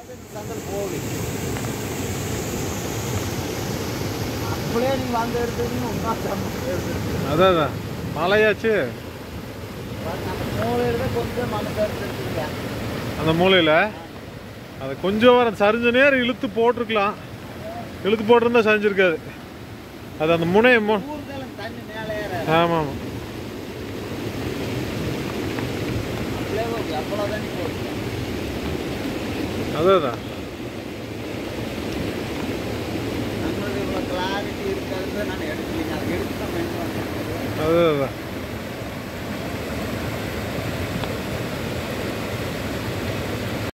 சந்தல் போகுது அப்படியே நீங்க வந்து எடுத்தீங்க உங்க அதான் அதான் மழையாச்சு நம்ம மூலையில கொஞ்சம் மனசு எடுத்துருக்கீங்க அந்த மூலையில் அது கொஞ்சம் வர சரிஞ்ச நேரம் இழுத்து போட்டிருக்கலாம் இழுத்து போட்டிருந்தா சரிஞ்சிருக்காது அது அந்த முனைய மு ஊர்தலம் தண்ணி மேலே ஏற ஆமாம் ஆமாம் அப்படியே போகுது அவ்வளோ தண்ணி போகுது அதான் அதான் நம்மளுக்கு இவ்வளோ கிளாரிட்டி இருக்கிறது நான் எடுக்கலைங்க அதை எடுத்து நம்ம என்ன பண்ணுறோம் அதான் அதான்